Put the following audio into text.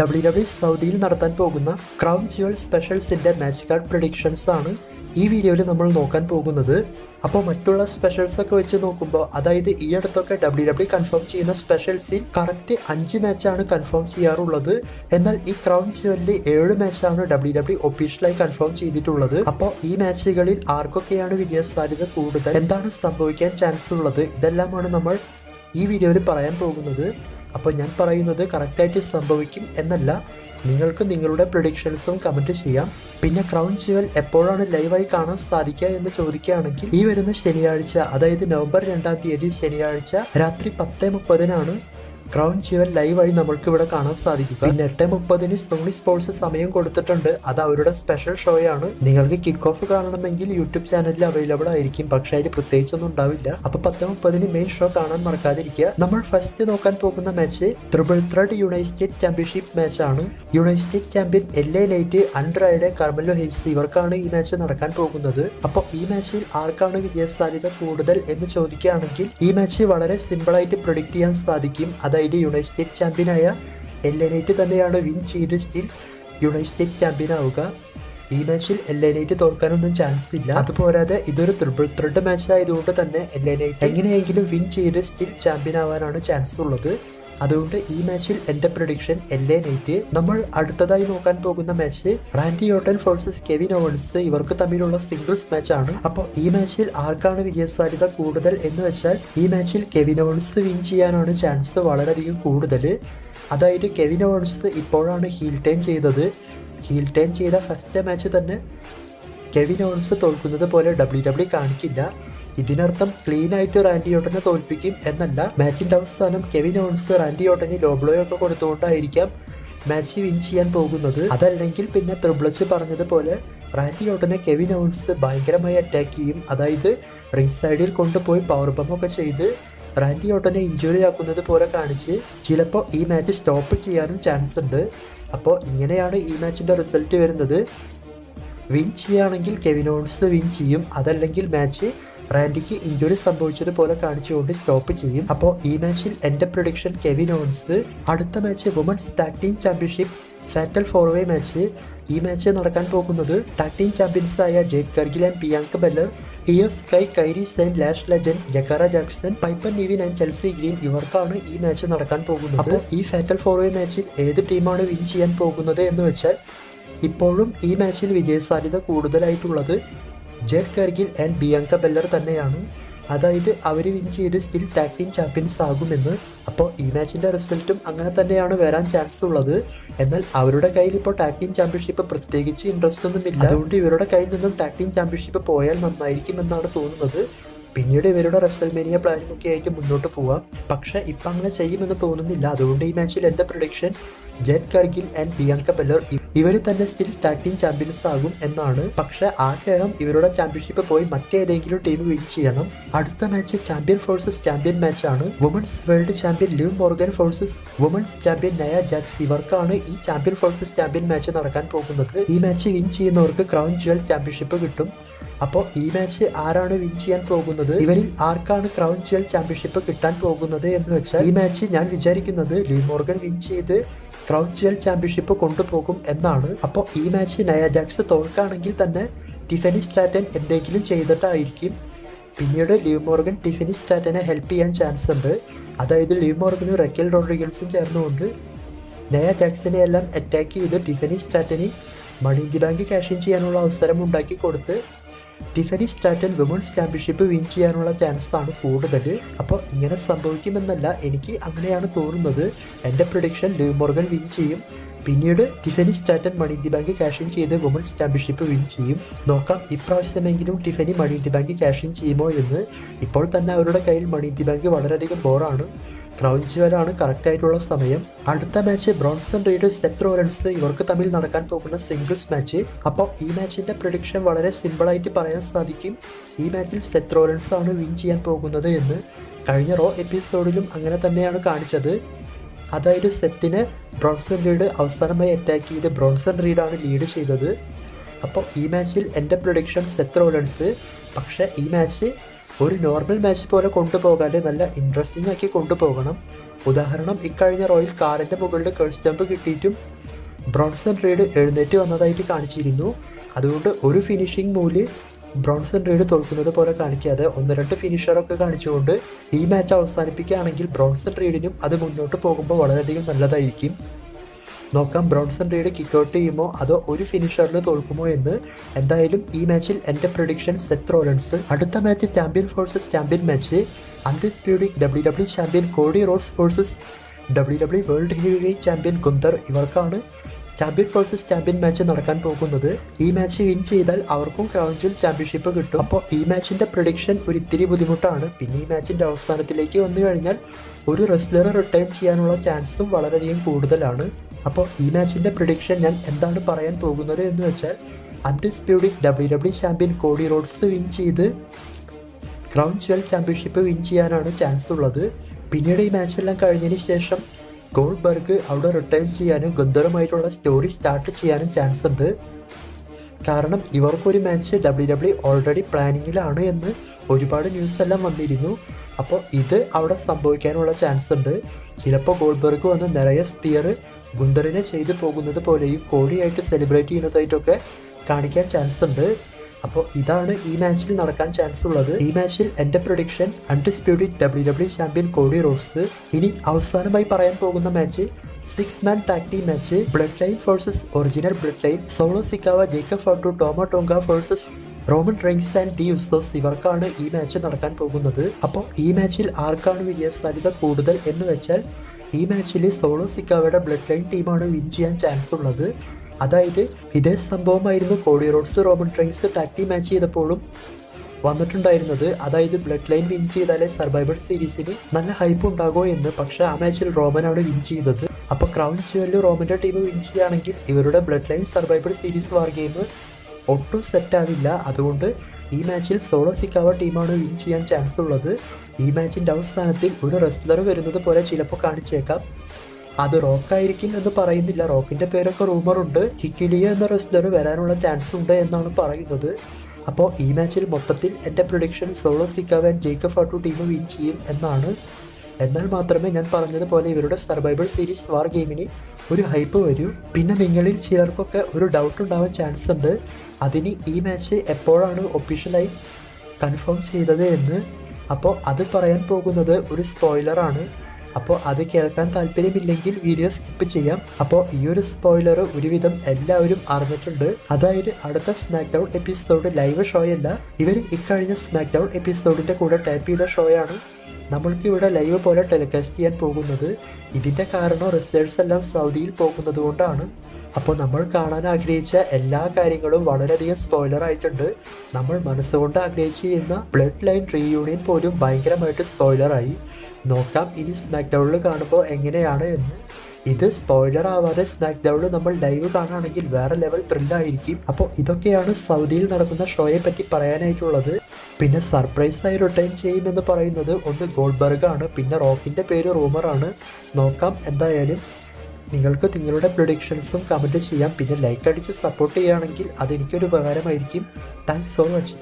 W W സൗദിയിൽ നടത്താൻ പോകുന്ന ക്രൗൺ ജുവൽ സ്പെഷ്യൽസിന്റെ മാച്ച് കാർഡ് പ്രഡിക്ഷൻസ് ആണ് ഈ വീഡിയോയിൽ നമ്മൾ നോക്കാൻ പോകുന്നത് അപ്പോൾ മറ്റുള്ള സ്പെഷ്യൽസ് ഒക്കെ വെച്ച് നോക്കുമ്പോൾ അതായത് ഈ അടുത്തൊക്കെ ഡബ്ല്യു ഡബ്ല്യു കൺഫേം ചെയ്യുന്ന സ്പെഷ്യൽസിൽ കറക്റ്റ് അഞ്ച് മാച്ചാണ് കൺഫേം ചെയ്യാറുള്ളത് എന്നാൽ ഈ ക്രൗൺ ജുവലിൽ ഏഴ് മാച്ചാണ് ഡബ്ല്യു ഡബ്ല്യു ഒഫീഷ്യലായി കൺഫേം ചെയ്തിട്ടുള്ളത് അപ്പോൾ ഈ മാച്ചുകളിൽ ആർക്കൊക്കെയാണ് വിജയ സാധ്യത കൂടുതൽ എന്താണ് സംഭവിക്കാൻ ചാൻസ് ഉള്ളത് ഇതെല്ലാമാണ് നമ്മൾ ഈ വീഡിയോയിൽ പറയാൻ പോകുന്നത് അപ്പോൾ ഞാൻ പറയുന്നത് കറക്റ്റായിട്ട് സംഭവിക്കും എന്നല്ല നിങ്ങൾക്ക് നിങ്ങളുടെ പ്രൊഡിക്ഷൻസും കമൻറ്റ് ചെയ്യാം പിന്നെ ക്രൗൺ ജുവൽ എപ്പോഴാണ് ലൈവായി കാണാൻ സാധിക്കുക എന്ന് ചോദിക്കുകയാണെങ്കിൽ ഈ വരുന്ന ശനിയാഴ്ച അതായത് നവംബർ രണ്ടാം തീയതി ശനിയാഴ്ച രാത്രി പത്ത് മുപ്പതിനാണ് ക്രൗൺ ജുവൽ ലൈവായി നമ്മൾക്ക് ഇവിടെ കാണാൻ സാധിക്കും പിന്നെ എട്ട് മുപ്പതിന് സോണി സ്പോർട്സ് സമയം കൊടുത്തിട്ടുണ്ട് അത് അവരുടെ സ്പെഷ്യൽ ഷോയാണ് നിങ്ങൾക്ക് കിക്ക് ഓഫ് കാണണമെങ്കിൽ യൂട്യൂബ് ചാനലിൽ അവൈലബിൾ ആയിരിക്കും പക്ഷേ അതിൽ പ്രത്യേകിച്ചൊന്നും ഉണ്ടാവില്ല അപ്പൊ പത്ത് മുപ്പതിന് മെയിൻ ഷോ കാണാൻ മറക്കാതിരിക്കുക നമ്മൾ ഫസ്റ്റ് നോക്കാൻ പോകുന്ന match triple threat united championship match ആണ് united champion L A Knight Andrade Carmelo Hayes ഇവർക്കാണ് ഈ മാച്ച് നടക്കാൻ പോകുന്നത് അപ്പോൾ ഈ മാച്ചിൽ ആർക്കാണ് വിജയ സാധ്യത കൂടുതൽ എന്ന് ചോദിക്കുകയാണെങ്കിൽ ഈ മാച്ച് വളരെ സിമ്പിൾ ആയിട്ട് പ്രൊഡിക്റ്റ് ചെയ്യാൻ സാധിക്കും അതായത് യുണൈറ്റഡ് ചാമ്പ്യനായ എൽ എ നൈറ്റ് തന്നെയാണ് വിൻ ചെയ്ത് സ്റ്റിൽ യുണൈറ്റഡ് ചാമ്പ്യൻ ആവുക ഈ മാച്ചിൽ എൽ എ നൈറ്റ് തോൽക്കാനൊന്നും ചാൻസ് ഇല്ല അതുപോരാതെ ഇതൊരു ത്രിപ്പിൾ ത്രെഡ് മാച്ച് ആയതുകൊണ്ട് തന്നെ എൽ എ നൈറ്റ് എങ്ങനെയെങ്കിലും വിൻ ചെയ്ത് സ്റ്റിൽ ചാമ്പ്യൻ ആവാനാണ് ചാൻസ് ഉള്ളത് അതുകൊണ്ട് ഈ മാച്ചിൽ എന്റെ പ്രൊഡിക്ഷൻ എൽ എ നൈറ്റ് നമ്മൾ അടുത്തതായി നോക്കാൻ പോകുന്ന match Randy Orton versus Kevin Owens ഇവർക്ക് തമ്മിലുള്ള സിംഗിൾസ് മാച്ച് ആണ് അപ്പോൾ ഈ മാച്ചിൽ ആർക്കാണ് വിജയ സാധ്യത കൂടുതൽ എന്ന് വെച്ചാൽ ഈ മാച്ചിൽ കെവിൻ ഓവൻസ് വിൻ ചെയ്യാനാണ് ചാൻസ് വളരെയധികം കൂടുതൽ അതായത് കെവിൻ ഓവൻസ് ഇപ്പോഴാണ് ഹീൽ ടേൺ ചെയ്തത് ഹീൽ ടേൺ ചെയ്ത ഫസ്റ്റ് മാച്ച് തന്നെ കെവിൻ ഓൺസ് തോൽക്കുന്നത് പോലെ ഡബ്ല്യു ഡബ്ല്യു കാണിക്കില്ല ഇതിനർത്ഥം ക്ലീൻ ആയിട്ട് റാൻഡി ഓട്ടനെ തോൽപ്പിക്കും എന്നല്ല മാച്ചിന്റെ അവസാനം കെവിൻ ഓൺസ് റാൻഡി ഓട്ടന് ലോബ്ലോയോ ഒക്കെ കൊടുത്തുകൊണ്ടായിരിക്കാം മാച്ച് വിൻ ചെയ്യാൻ പോകുന്നത് അതല്ലെങ്കിൽ പിന്നെ ത്രിബ്ലച്ച് പറഞ്ഞതുപോലെ റാൻഡി ഓട്ടനെ കെവിൻ ഓൺസ് ഭയങ്കരമായി അറ്റാക്ക് ചെയ്യും അതായത് റിംഗ് സൈഡിൽ കൊണ്ടുപോയി പവർ ഒക്കെ ചെയ്ത് റാൻഡി ഓട്ടനെ ഇഞ്ചുറി ആക്കുന്നത് പോലെ കാണിച്ച് ചിലപ്പോൾ ഈ മാച്ച് സ്റ്റോപ്പ് ചെയ്യാനും ചാൻസ് ഉണ്ട് അപ്പോൾ ഇങ്ങനെയാണ് ഈ മാച്ചിൻ്റെ റിസൾട്ട് വരുന്നത് വിൻ ചെയ്യുകയാണെങ്കിൽ കെവിൻ ഓൺസ് വിൻ ചെയ്യും അതല്ലെങ്കിൽ മാച്ച് റാൻഡിക്ക് ഇഞ്ചുറി സംഭവിച്ചതുപോലെ കാണിച്ചുകൊണ്ട് സ്റ്റോപ്പ് ചെയ്യും അപ്പോൾ ഈ മാച്ചിൽ എൻ്റെ പ്രൊഡിക്ഷൻ കെവിൻ ഓൺസ് അടുത്ത match women's tag team championship fatal four way match ഈ മാച്ച് നടക്കാൻ പോകുന്നത് ടാക് ടീം ചാമ്പ്യൻസ് ആയ Jade Cargill and Bianca Belair Iyo Sky Kairi Sane Lash Legend Jakara Jackson Piper Niven and Chelsea Green ഇവർക്കാണ് ഈ match നടക്കാൻ പോകുന്നത് അപ്പോൾ ഈ ഫാറ്റൽ ഫോർവേ മാച്ചിൽ ഏത് ടീമാണ് വിൻ ചെയ്യാൻ പോകുന്നത് എന്ന് വെച്ചാൽ ഇപ്പോഴും ഈ മാച്ചിൽ വിജയസാധ്യത കൂടുതലായിട്ടുള്ളത് Jade Cargill and Bianca Belair തന്നെയാണ് അതായത് അവർ വിൻ ചെയ്ത് സ്റ്റിൽ ടാക് ടീം ചാമ്പ്യൻസ് ആകുമെന്ന് അപ്പോൾ ഈ മാച്ചിൻ്റെ റിസൾട്ടും അങ്ങനെ തന്നെയാണ് വരാൻ ചാൻസ് ഉള്ളത് എന്നാൽ അവരുടെ കയ്യിൽ ഇപ്പോൾ ടാക് ടീം ചാമ്പ്യൻഷിപ്പ് പ്രത്യേകിച്ച് ഇൻട്രസ്റ്റ് ഒന്നുമില്ല അതുകൊണ്ട് ഇവരുടെ കയ്യിൽ നിന്നും ടാക് ടീം ചാമ്പ്യൻഷിപ്പ് പോയാൽ നന്നായിരിക്കും എന്നാണ് തോന്നുന്നത് പിന്നീട് ഇവരുടെ റെസൽമേനിയ പ്ലാനും ഒക്കെ ആയിട്ട് മുന്നോട്ട് പോവാം പക്ഷെ ഇപ്പം അങ്ങനെ ചെയ്യുമെന്ന് തോന്നുന്നില്ല അതുകൊണ്ട് ഈ മാച്ചിൽ എൻ്റെ prediction Jade Cargill and Bianca Belair ഇവർ തന്നെ സ്റ്റിൽ ടാക് ടീം ചാമ്പ്യൻസ് ആകും എന്നാണ് പക്ഷെ ആഗ്രഹം ഇവരുടെ ചാമ്പ്യൻഷിപ്പ് പോയി മറ്റേതെങ്കിലും ടീം വിൻ ചെയ്യണം അടുത്ത match champion versus champion match ആണ് women's world champion Liv Morgan versus women's champion Nia Jax ഇവർക്കാണ് ഈ ചാമ്പ്യൻ ഫോഴ്സസ് ചാമ്പ്യൻ മാച്ച് നടക്കാൻ പോകുന്നത് ഈ മാച്ച് വിൻ ചെയ്യുന്നവർക്ക് ക്രൗൺ ജുവൽ ചാമ്പ്യൻഷിപ്പ് കിട്ടും അപ്പോൾ ഈ മാച്ച് ആരാണ് വിൻ ചെയ്യാൻ പോകുന്നത് ഇവരിൽ ആർക്കാണ് ക്രൗൺ ജുവൽ ചാമ്പ്യൻഷിപ്പ് കിട്ടാൻ പോകുന്നത് എന്ന് വെച്ചാൽ ഈ മാച്ച് ഞാൻ വിചാരിക്കുന്നത് ലീ മോർഗൻ വിൻ ചെയ്ത് ക്രൗൺ ജുവൽ ചാമ്പ്യൻഷിപ്പ് കൊണ്ടുപോകും എന്നാണ് അപ്പോൾ ഈ മാച്ച് നയാജാക്സ് തോൽക്കാണെങ്കിൽ തന്നെ ടിഫനി സ്ട്രാറ്റൻ എന്തെങ്കിലും ചെയ്തിട്ടായിരിക്കും പിന്നീട് ലീവ് മോർഗൻ ടിഫനി സ്ട്രാറ്റനെ ഹെൽപ്പ് ചെയ്യാൻ ചാൻസ് ഉണ്ട് അതായത് ലീവ് മോർഗനും റെക്കൽ റോഡ്രിഗൽസും ചേർന്നുകൊണ്ട് നയ ജാക്സനെ എല്ലാം അറ്റാക്ക് ചെയ്ത് ടിഫനി സ്ട്രാറ്റനി money in the bank cash in ചെയ്യാനുള്ള അവസരം ഉണ്ടാക്കി കൊടുത്ത് Tiffany Stratton women's championship win ചെയ്യാനുള്ള ചാൻസ് ആണ് കൂടുതൽ അപ്പോൾ ഇങ്ങനെ സംഭവിക്കുമെന്നല്ല എനിക്ക് അങ്ങനെയാണ് തോന്നുന്നത് എൻ്റെ പ്രൊഡിക്ഷൻ ലിവ് മോർഗൻ വിൻ ചെയ്യും പിന്നീട് Tiffany Stratton money in the bank cash in ചെയ്ത് വുമൻസ് ചാമ്പ്യൻഷിപ്പ് വിൻ ചെയ്യും നോക്കാം ഇപ്രാവശ്യമെങ്കിലും Tiffany money in the bank cash in ചെയ്യുമോ എന്ന് ഇപ്പോൾ തന്നെ അവരുടെ കയ്യിൽ മണി ഇന്ത്യ ബാങ്ക് വളരെയധികം ബോറാണ് ക്രൗൺ ജുവലാണ് കറക്റ്റ് ആയിട്ടുള്ള സമയം അടുത്ത match Bronson Reed Seth Rollins ഇവർക്ക് തമ്മിൽ നടക്കാൻ പോകുന്ന സിംഗിൾസ് മാച്ച് അപ്പോൾ ഈ മാച്ചിന്റെ പ്രൊഡിക്ഷൻ വളരെ സിമ്പിളായിട്ട് പറയാൻ സാധിക്കും ഈ മാച്ചിൽ സെത്ത് റോലൻസ് ആണ് വിൻ ചെയ്യാൻ പോകുന്നത് എന്ന് കഴിഞ്ഞ റോ എപ്പിസോഡിലും അങ്ങനെ തന്നെയാണ് കാണിച്ചത് അതായത് സെത്തിനെ ബ്രോൺസൺ റീഡ് അവസാനമായി അറ്റാക്ക് ചെയ്ത് ബ്രോൺസൺ റീഡാണ് ലീഡ് ചെയ്തത് അപ്പോൾ ഈ മാച്ചിൽ എൻ്റെ പ്രൊഡിക്ഷൻ സെത്ത് റോലൻസ് പക്ഷേ ഈ മാച്ച് ഒരു നോർമൽ മാച്ച് പോലെ കൊണ്ടുപോകാതെ നല്ല ഇൻട്രസ്റ്റിംഗ് ആക്കി കൊണ്ടുപോകണം ഉദാഹരണം ഇക്കഴിഞ്ഞ റോയിൽ കാറിൻ്റെ മുകളിൽ കേഴ്സ് ജമ്പ് കിട്ടിയിട്ടും ബ്രോൺസൺ റീഡ് എഴുന്നേറ്റ് വന്നതായിട്ട് കാണിച്ചിരുന്നു അതുകൊണ്ട് ഒരു ഫിനിഷിംഗ് മൂല് ബ്രോൺസൺ റീഡ് തോൽക്കുന്നത് പോലെ കാണിക്കാതെ ഒന്ന് രണ്ട് ഫിനിഷറൊക്കെ കാണിച്ചുകൊണ്ട് ഈ മാച്ച് അവസാനിപ്പിക്കുകയാണെങ്കിൽ ബ്രോൺസൺ റീഡിനും അത് മുന്നോട്ട് പോകുമ്പോൾ വളരെയധികം നല്ലതായിരിക്കും നോക്കാം ബ്രോൺസൺ റീഡ് കിക്ക് ഔട്ട് ചെയ്യുമോ അതോ ഒരു ഫിനിഷറിൽ തോൽക്കുമോ എന്ന് എന്തായാലും ഈ മാച്ചിൽ എൻ്റെ പ്രൊഡിക്ഷൻ സെത്ത് റോളൻസ് അടുത്ത match champion versus champion match undisputed W W champion Cody Rhodes versus W W world heavyweight champion Gunther ഇവർക്കാണ് ചാമ്പ്യൻ ഫോഴ്സസ് ചാമ്പ്യൻ മാച്ച് നടക്കാൻ പോകുന്നത് ഈ മാച്ച് വിൻ ചെയ്താൽ അവർക്കും ക്രൗൺ ജ്വൽ ചാമ്പ്യൻഷിപ്പ് കിട്ടും അപ്പോൾ ഈ മാച്ചിൻ്റെ പ്രൊഡിക്ഷൻ ഒരു ഇത്തിരി ബുദ്ധിമുട്ടാണ് പിന്നെ ഈ മാച്ചിൻ്റെ അവസാനത്തിലേക്ക് വന്നു കഴിഞ്ഞാൽ ഒരു റെസ്ലർ റിട്ടേൺ ചെയ്യാനുള്ള ചാൻസും വളരെയധികം കൂടുതലാണ് അപ്പോൾ ഈ മാച്ചിൻ്റെ പ്രൊഡിക്ഷൻ ഞാൻ എന്താണ് പറയാൻ പോകുന്നത് എന്ന് വെച്ചാൽ undisputed W W champion Cody Rhodes win ചെയ്ത് ക്രൗൺ ജ്വൽ ചാമ്പ്യൻഷിപ്പ് വിൻ ചെയ്യാനാണ് ചാൻസ് ഉള്ളത് പിന്നീട് ഈ മാച്ചെല്ലാം കഴിഞ്ഞതിന് ശേഷം ഗോൾബർഗ് അവിടെ റിട്ടേൺ ചെയ്യാനും ഗന്ധറുമായിട്ടുള്ള സ്റ്റോറി സ്റ്റാർട്ട് ചെയ്യാനും ചാൻസ് ഉണ്ട് കാരണം ഇവർക്കൊരു മാച്ച് ഡബ്ല്യു ഡബ്ല്യു ഓൾറെഡി പ്ലാനിങ്ങിലാണ് എന്ന് ഒരുപാട് ന്യൂസ് എല്ലാം വന്നിരുന്നു അപ്പോൾ ഇത് അവിടെ സംഭവിക്കാനുള്ള ചാൻസ് ഉണ്ട് ചിലപ്പോൾ ഗോൾബർഗ് വന്ന് നിറയെ സ്പിയർ ഗുന്തറിനെ ചെയ്തു പോകുന്നത് പോലെയും കോടിയായിട്ട് സെലിബ്രേറ്റ് ചെയ്യുന്നതായിട്ടൊക്കെ കാണിക്കാൻ ചാൻസ് ഉണ്ട് അപ്പോൾ ഇതാണ് ഈ മാച്ചിൽ നടക്കാൻ ചാൻസ് ഉള്ളത് ഈ മാച്ചിൽ എൻ്റെ prediction undisputed W W champion Cody Rhodes ഇനി അവസാനമായി പറയാൻ പോകുന്ന match six man tag team match Bloodline versus original Bloodline Solo Sikoa Jacob Fatu Tama Tonga versus Roman Reigns and the Usos ഇവർക്കാണ് ഈ match നടക്കാൻ പോകുന്നത് അപ്പോൾ ഈ മാച്ചിൽ ആർക്കാണ് വിജയ സാധ്യത കൂടുതൽ എന്ന് വെച്ചാൽ ഈ മാച്ചിൽ സോളോ സിക്കാവയുടെ ബ്ലഡ് ലൈൻ ടീമാണ് വിൻ ചെയ്യാൻ ചാൻസ് ഉള്ളത് അതായത് ഇതേ സംഭവമായിരുന്നു Cody Rhodes Roman Reigns tag team match ചെയ്തപ്പോഴും വന്നിട്ടുണ്ടായിരുന്നത് അതായത് ബ്ലഡ് ലൈൻ വിൻ ചെയ്താലേ സർവൈവർ സീരീസിന് നല്ല ഹൈപ്പ് ഉണ്ടാകുമോ എന്ന് പക്ഷേ ആ മാച്ചിൽ റോമനാണ് വിൻ ചെയ്തത് അപ്പോൾ ക്രൗൺ ജുവലിൽ റോമൻ്റെ ടീം വിൻ ചെയ്യുകയാണെങ്കിൽ ഇവരുടെ Bloodline survivor series war game ഒട്ടും സെറ്റ് ആവില്ല അതുകൊണ്ട് ഈ മാച്ചിൽ സോളോ സിക്കാവ ടീമാണ് വിൻ ചെയ്യാൻ ചാൻസ് ഉള്ളത് ഈ മാച്ചിൻ്റെ അവസാനത്തിൽ ഒരു റെസ്ലർ വരുന്നത് പോലെ ചിലപ്പോൾ കാണിച്ചേക്കാം അത് റോക്കായിരിക്കും എന്ന് പറയുന്നില്ല റോക്കിന്റെ പേരൊക്കെ റൂമറുണ്ട് ഹിക്കിലിയ എന്ന റെസ്ലർ വരാനുള്ള ചാൻസ് ഉണ്ട് എന്നാണ് പറയുന്നത് അപ്പോൾ ഈ മാച്ചിൽ മൊത്തത്തിൽ എൻ്റെ പ്രൊഡിക്ഷൻ സോളോ സിക്കാവൻ ജേക്കബ് ഫാട്ടു ടീം വിൻ ചെയ്യും എന്നാണ് എന്നാൽ മാത്രമേ ഞാൻ പറഞ്ഞതുപോലെ ഇവരുടെ സർവൈവൽ സീരീസ് വാർ ഗെയിമിന് ഒരു ഹൈപ്പ് വരൂ പിന്നെ നിങ്ങളിൽ ചിലർക്കൊക്കെ ഒരു ഡൗട്ട് ഉണ്ടാവാൻ ചാൻസ് ഉണ്ട് അതിന് ഈ മാച്ച് എപ്പോഴാണ് ഒഫീഷ്യലായി കൺഫേം ചെയ്തത് എന്ന് അപ്പോൾ അത് പറയാൻ പോകുന്നത് ഒരു സ്പോയിലറാണ് അപ്പോൾ അത് കേൾക്കാൻ താല്പര്യമില്ലെങ്കിൽ വീഡിയോ സ്കിപ്പ് ചെയ്യാം അപ്പോൾ ഈ ഒരു സ്പോയിലർ ഒരുവിധം എല്ലാവരും അറിഞ്ഞിട്ടുണ്ട് അതായത് അടുത്ത SmackDown episode live show അല്ല ഇവർ ഇക്കഴിഞ്ഞ സ്മാക്ക് ഡൗൺ എപ്പിസോഡിൻ്റെ കൂടെ ടൈപ്പ് ചെയ്ത ഷോയാണ് നമ്മൾക്ക് ഇവിടെ ലൈവ് പോലെ ടെലികാസ്റ്റ് ചെയ്യാൻ പോകുന്നത് ഇതിൻ്റെ കാരണം റെസിഡൻസ് എല്ലാം സൗദിയിൽ പോകുന്നത് കൊണ്ടാണ് അപ്പോൾ നമ്മൾ കാണാൻ ആഗ്രഹിച്ച എല്ലാ കാര്യങ്ങളും വളരെയധികം സ്പോയിലർ ആയിട്ടുണ്ട് നമ്മൾ മനസ്സുകൊണ്ട് ആഗ്രഹിച്ച് ചെയ്യുന്ന ബ്ലഡ് ലൈൻ റീയൂണിയൻ പോലും ഭയങ്കരമായിട്ട് സ്പോയിലറായി നോക്കാം ഇനി സ്മാക്ക് ഡൗണിൽ കാണുമ്പോൾ എങ്ങനെയാണ് എന്ന് ഇത് സ്പോയിലർ ആവാതെ സ്മാക്ക് ഡൗണിൽ നമ്മൾ ലൈവ് കാണുകയാണെങ്കിൽ വേറെ ലെവൽ ത്രില്ലായിരിക്കും അപ്പോൾ ഇതൊക്കെയാണ് സൗദിയിൽ നടക്കുന്ന ഷോയെ പറ്റി പറയാനായിട്ടുള്ളത് പിന്നെ സർപ്രൈസ് ആയി റിട്ടേൺ ചെയ്യുമെന്ന് പറയുന്നത് ഒന്ന് ഗോൾബർഗ് ആണ് പിന്നെ റോക്കിൻ്റെ പേര് റൂമറാണ് നോക്കാം എന്തായാലും നിങ്ങൾക്ക് നിങ്ങളുടെ പ്രൊഡിക്ഷൻസും കമൻറ്റ് ചെയ്യാം പിന്നെ ലൈക്ക് അടിച്ച് സപ്പോർട്ട് ചെയ്യുകയാണെങ്കിൽ അതെനിക്കൊരു ഉപകാരമായിരിക്കും താങ്ക്സ് ഫോർ വാച്ചിങ്